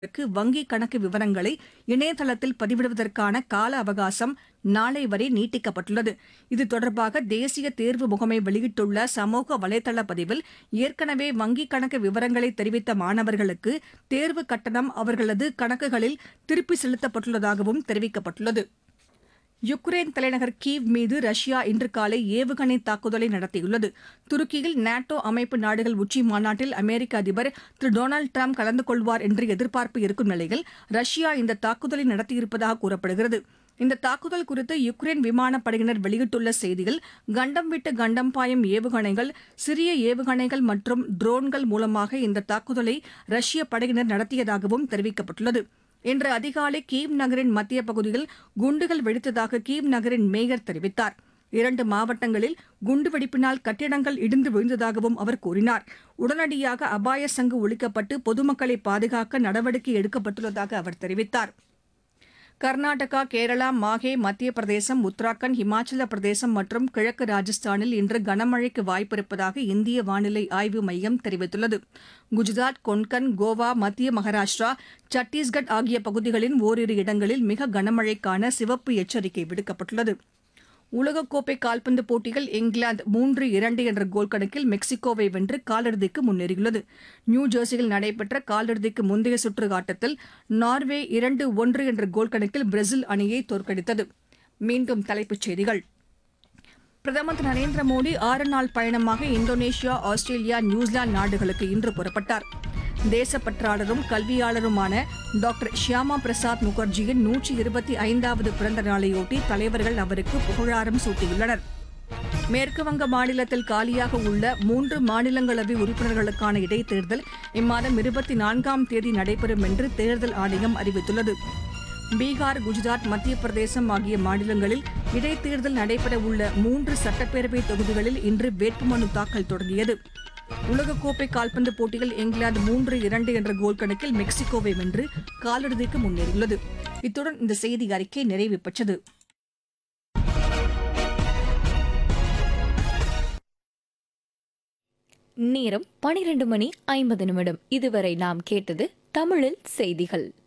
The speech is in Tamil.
க்கு வங்கி கணக்கு விவரங்களை இணையதளத்தில் பதிவிடுவதற்கான கால அவகாசம் நாளை வரை நீட்டிக்கப்பட்டுள்ளது இது தொடர்பாக தேசிய தேர்வு முகமை வெளியிட்டுள்ள சமூக வலைதள பதிவில் ஏற்கனவே வங்கிக் கணக்கு விவரங்களை தெரிவித்த மாணவர்களுக்கு தேர்வு கட்டணம் அவர்களது கணக்குகளில் திருப்பி செலுத்தப்பட்டுள்ளதாகவும் தெரிவிக்கப்பட்டுள்ளது யுக்ரைன் தலைநகர் கீவ் மீது ரஷ்யா இன்று காலை ஏவுகணை தாக்குதலை நடத்தியுள்ளது துருக்கியில் நாட்டோ அமைப்பு நாடுகள் உச்சி மாநாட்டில் அமெரிக்க அதிபர் திரு டொனால்டு டிரம்ப் கலந்து கொள்வார் என்று எதிர்பார்ப்பு இருக்கும் நிலையில் ரஷ்யா இந்த தாக்குதலை நடத்தியிருப்பதாக கூறப்படுகிறது இந்த தாக்குதல் குறித்து யுக்ரைன் விமானப்படையினர் வெளியிட்டுள்ள செய்தியில் கண்டம் விட்டு கண்டம் பாயும் ஏவுகணைகள் சிறிய ஏவுகணைகள் மற்றும் ட்ரோன்கள் மூலமாக இந்த தாக்குதலை ரஷ்ய படையினர் நடத்தியதாகவும் தெரிவிக்கப்பட்டுள்ளது இன்று அதிகாலை கீவ் நகரின் மத்திய பகுதியில் குண்டுகள் வெடித்ததாக கீவ் நகரின் மேயர் தெரிவித்தார் இரண்டு மாவட்டங்களில் குண்டுவெடிப்பினால் கட்டிடங்கள் இடிந்து விழுந்ததாகவும் அவர் கூறினார் உடனடியாக அபாய சங்கு ஒழிக்கப்பட்டு பொதுமக்களை பாதுகாக்க நடவடிக்கை எடுக்கப்பட்டுள்ளதாக அவர் தெரிவித்தார் கர்நாடகா கேரளா மாஹே மத்திய பிரதேசம் உத்தராகண்ட் இமாச்சல பிரதேசம் மற்றும் கிழக்கு ராஜஸ்தானில் இன்று கனமழைக்கு வாய்ப்பிருப்பதாக இந்திய வானிலை ஆய்வு மையம் தெரிவித்துள்ளது குஜராத் கொன்கன் கோவா மத்திய மகாராஷ்டிரா சத்தீஸ்கட் ஆகிய பகுதிகளின் ஓரிரு இடங்களில் மிக கனமழைக்கான சிவப்பு எச்சரிக்கை விடுக்கப்பட்டுள்ளது உலகக்கோப்பை கால்பந்து போட்டியில் இங்கிலாந்து மூன்று இரண்டு என்ற கோல் கணக்கில் மெக்சிகோவை வென்று காலிறுதிக்கு முன்னேறியுள்ளது நியூ ஜெர்சியில் நடைபெற்ற காலிறுதிக்கு முந்தைய சுற்று ஆட்டத்தில் நார்வே இரண்டு ஒன்று என்ற கோல் கணக்கில் பிரேசில் அணியை தோற்கடித்தது மீண்டும் தலைப்புச் செய்திகள் பிரதமர் திரு நரேந்திர மோடி ஆறு நாள் பயணமாக இந்தோனேஷியா ஆஸ்திரேலியா நியூசிலாந்து நாடுகளுக்கு இன்று புறப்பட்டார் தேசப்பற்றாளரும் கல்வியாளருமான டாக்டர் ஷியாமா பிரசாத் முகர்ஜியின் நூற்றி இருபத்தி ஐந்தாவது பிறந்த நாளையொட்டி தலைவர்கள் அவருக்கு புகழாரம் சூட்டியுள்ளனர் மேற்குவங்க மாநிலத்தில் காலியாக உள்ள மூன்று மாநிலங்களவை உறுப்பினர்களுக்கான இடைத்தேர்தல் இம்மாதம் இருபத்தி நான்காம் தேதி நடைபெறும் என்று தேர்தல் ஆணையம் அறிவித்துள்ளது பீகார் குஜராத் மத்திய பிரதேசம் ஆகிய மாநிலங்களில் இடைத்தேர்தல் நடைபெற உள்ள மூன்று சட்டப்பேரவை தொகுதிகளில் இன்று வேட்புமனு தாக்கல் தொடங்கியது உலகக்கோப்பை கால்பந்து போட்டியில் இங்கிலாந்து மூன்று இரண்டு என்ற கோல் கணக்கில் மெக்சிகோவை வென்று காலிறுதிக்கு முன்னேறியுள்ளது இத்துடன் இந்த செய்தி அறிக்கை நிறைவு பெற்றது நேரம் பனிரெண்டு மணி ஐம்பது நிமிடம் இதுவரை நாம் கேட்டது தமிழில் செய்திகள்